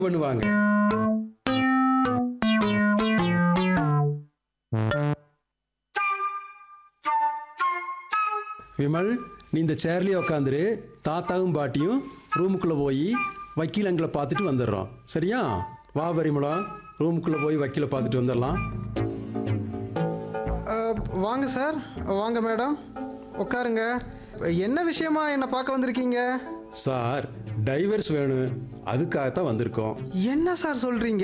பண்ணுவாங்க விமல் நீ இந்த சேர்லயே உட்காந்துரு தாத்தாவும் பாட்டியும் ரூமுக்குள்ள போய் வக்கீலங்களை பார்த்துட்டு வந்துடுறோம் சரியா வா பரிமளம் ரூமுக்குள்ள போய் வக்கீலை பார்த்துட்டு வந்துடலாம் அஹ், வாங்க சார் வாங்க மேடம் உட்காருங்க என்ன விஷயமா என்னை பார்க்க வந்திருக்கீங்க சார் டைவர்ஸ் வேணும் அதுக்காகத்தான் வந்திருக்கோம் என்ன சார் சொல்கிறீங்க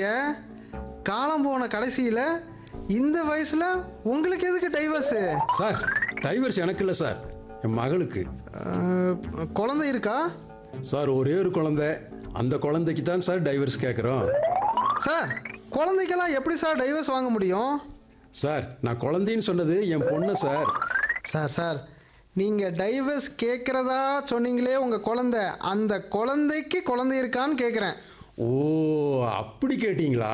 காலம் போன கடைசியில் இந்த வயசில் உங்களுக்கு எதுக்கு டைவர்ஸு சார் டைவர்ஸ் எனக்கு இல்லை சார் என் மகளுக்கு குழந்தை இருக்கா சார் ஒரே ஒரு குழந்தை அந்த குழந்தைக்கு தான் சார் டைவர்ஸ் கேட்குறோம் சார் குழந்தைக்கெல்லாம் எப்படி சார் டைவர்ஸ் வாங்க முடியும் சார் நான் குழந்தைன்னு சொன்னது என் பொண்ணு சார் சார் சார் நீங்கள் டைவர்ஸ் கேட்குறதா சொன்னீங்களே உங்கள் குழந்தை அந்த குழந்தைக்கு குழந்தை இருக்கான்னு கேட்குறேன் ஓ அப்படி கேட்டிங்களா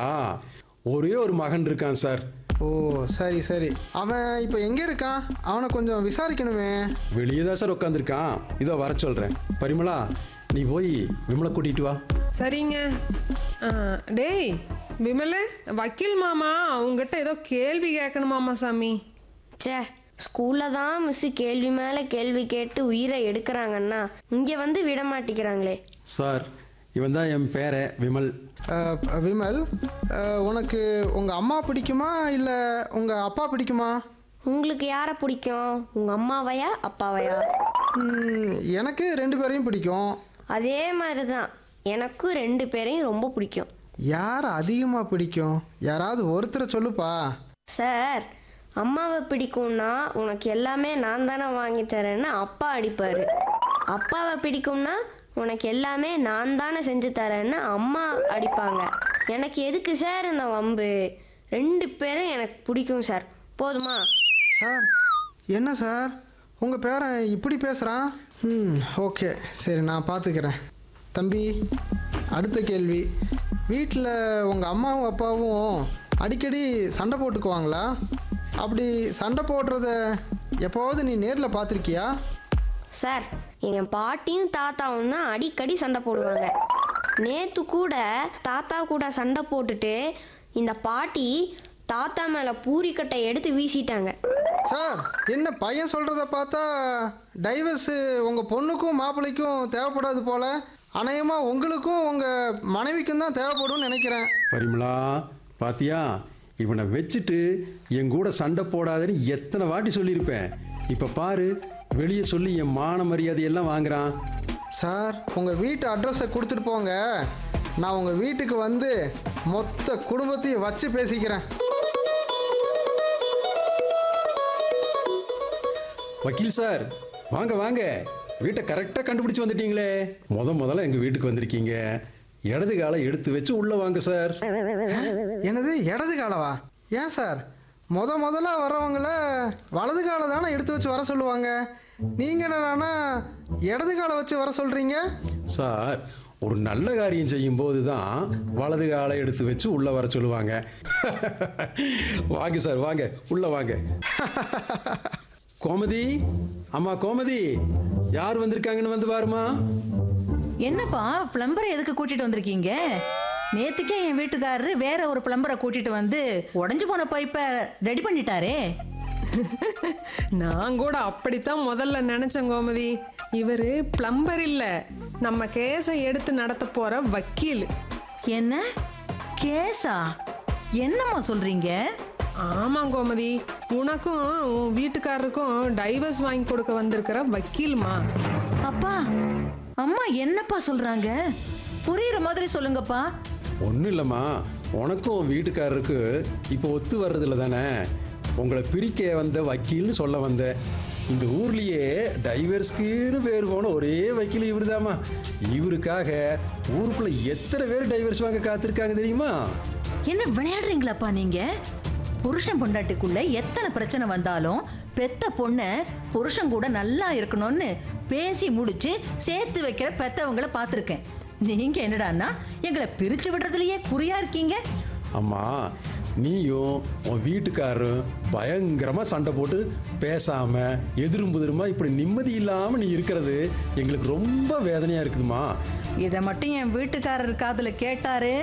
ஒரே ஒரு மகன் இருக்கான் சார் ஓ சரி சரி அவன் இப்போ எங்கே இருக்கான் அவனை கொஞ்சம் விசாரிக்கணுமே வெளியே தான் சார் உட்காந்துருக்கான் இதோ வர சொல்கிறேன் பரிமளா நீ போய் விமலை கூட்டிகிட்டு வா சரிங்க ஆ, டேய் விமலு வக்கீல் மாமா உங்ககிட்ட ஏதோ கேள்வி கேட்கணுமாமா சாமி ச்சே ஸ்கூலில் தான் மிஸ்ஸு கேள்வி மேலே கேள்வி கேட்டு உயிரை எடுக்கிறாங்கன்னா இங்கே வந்து விட மாட்டேங்கிறாங்களே சார் இவன் தான் என் பேரன் விமல் அஹ், விமல் அஹ், உனக்கு உங்கள் அம்மா பிடிக்குமா இல்லை உங்கள் அப்பா பிடிக்குமா உங்களுக்கு யாரை பிடிக்கும் உங்கள் அம்மாவையா அப்பாவையா ம், எனக்கு ரெண்டு பேரையும் பிடிக்கும் அதே மாதிரி தான் எனக்கும் ரெண்டு பேரையும் ரொம்ப பிடிக்கும் யார் அதிகமாக பிடிக்கும் யாராவது ஒருத்தரை சொல்லுப்பா சார் அம்மாவை பிடிக்கும்னா உனக்கு எல்லாமே நான் தானே வாங்கி தரேன்னு அப்பா அடிப்பார் அப்பாவை பிடிக்கும்னா உனக்கு எல்லாமே நான் தானே செஞ்சு தரேன்னு அம்மா அடிப்பாங்க எனக்கு எதுக்கு சார் இந்த வம்பு ரெண்டு பேரும் எனக்கு பிடிக்கும் சார் போதுமா சார் என்ன சார் உங்கள் பேரன் இப்படி பேசுகிறான் ம் ஓகே சரி நான் பார்த்துக்கிறேன் தம்பி அடுத்த கேள்வி வீட்டில் உங்கள் அம்மாவும் அப்பாவும் அடிக்கடி சண்டை போட்டுக்குவாங்களா அப்படி சண்டை போடுறத எப்போவாவது நீ நேரில் பார்த்துருக்கியா சார் என் பாட்டியும் தாத்தாவும் தான் அடிக்கடி சண்டை போடுவாங்க நேற்று கூட தாத்தா கூட சண்டை போட்டுட்டு இந்த பாட்டி தாத்தா மேலே பூரிக்கட்டை எடுத்து வீசிட்டாங்க சார் என்ன பையன் சொல்கிறத பார்த்தா டைவர்ஸு உங்கள் பொண்ணுக்கும் மாப்பிள்ளைக்கும் தேவைப்படாது போல் அநேகமாக உங்களுக்கும் உங்கள் மனைவிக்கும் தான் தேவைப்படும்னு நினைக்கிறேன் பரிமளா பாத்தியா இவனை வச்சுட்டு என் கூட சண்டை போடாதேன்னு எத்தனை வாட்டி சொல்லியிருப்பேன் இப்போ பாரு வெளியே சொல்லி என் மான மரியாதையெல்லாம் வாங்குறான் சார் உங்கள் வீட்டு அட்ரஸை கொடுத்துட்டு போங்க நான் உங்கள் வீட்டுக்கு வந்து மொத்த குடும்பத்தையும் வச்சு பேசிக்கிறேன் வக்கீல் சார் வாங்க வாங்க வீட்டை கரெக்டாக கண்டுபிடிச்சு வந்துட்டீங்களே முத முதல்ல எங்கள் வீட்டுக்கு வந்திருக்கீங்க இடது காலை எடுத்து வச்சு உள்ளே வாங்க சார் என்னது இடது காலவா ஏன் சார் முத முதல்ல வர்றவங்கள வலது காலை தானே எடுத்து வச்சு வர சொல்லுவாங்க நீங்கள் என்னடானா இடது காலை வச்சு வர சொல்கிறீங்க சார் ஒரு நல்ல காரியம் செய்யும்போது தான் வலது காலை எடுத்து வச்சு உள்ளே வர சொல்லுவாங்க வாங்க சார் வாங்க உள்ளே வாங்க கோமதி அம்மா கோமதி யார் வந்திருக்காங்கன்னு வந்து பாருமா என்னப்பா பிளம்பரை எதுக்கு கூட்டிட்டு வந்திருக்கீங்க நேத்துக்கே என் வீட்டுக்காரரு வேற ஒரு பிளம்பரை கூட்டிட்டு வந்து உடைஞ்சு போன பைப்பை ரெடி பண்ணிட்டாரே நான் கூட அப்படித்தான் முதல்ல நினைச்சேன் கோமதி இவரு பிளம்பர் இல்ல நம்ம கேஸை எடுத்து நடத்த போற வக்கீல் என்ன கேஸா என்னம்மா சொல்றீங்க ஆமா கோமதி உனக்கும் உன் வீட்டுக்காரருக்கும் டைவர்ஸ் வாங்கி கொடுக்க வந்திருக்கிற வக்கீல்மா அப்பா அம்மா என்னப்பா சொல்றாங்க புரியுற மாதிரி சொல்லுங்கப்பா ஒன்றும் இல்லைம்மா உனக்கும் உன் வீட்டுக்காரருக்கு இப்போ ஒத்து வர்றதில்ல தானே உங்களை பிரிக்க வந்த வக்கீல்னு சொல்ல வந்தேன் இந்த ஊர்லேயே டைவர்ஸ்க்குன்னு பேர் போன ஒரே வக்கீல் இவருதாம்மா இவருக்காக ஊருக்குள்ள எத்தனை பேர் டைவர்ஸ் வாங்க காத்திருக்காங்க தெரியுமா என்ன விளையாடுறீங்களாப்பா நீங்க புருஷன் பொண்டாட்டிக்குள்ள எத்தனை பிரச்சனை வந்தாலும் பெத்த பொண்ணை புருஷன் கூட நல்லா இருக்கணும்னு பேசி முடிச்சு சேர்த்து வைக்கிற பெத்தவங்கள பார்த்துருக்கேன் நீங்க என்னடான்னா எங்களை பிரிச்சு விடுறதுலயே குறியா இருக்கீங்க அம்மா நீயும் உன் வீட்டுக்காரரும் பயங்கரமாக சண்டை போட்டு பேசாமல் எதிரும் புதிருமா இப்படி நிம்மதி இல்லாமல் நீ இருக்கிறது எங்களுக்கு ரொம்ப வேதனையாக இருக்குதுமா இதை மட்டும் என் வீட்டுக்காரர் காதுல கேட்டாரு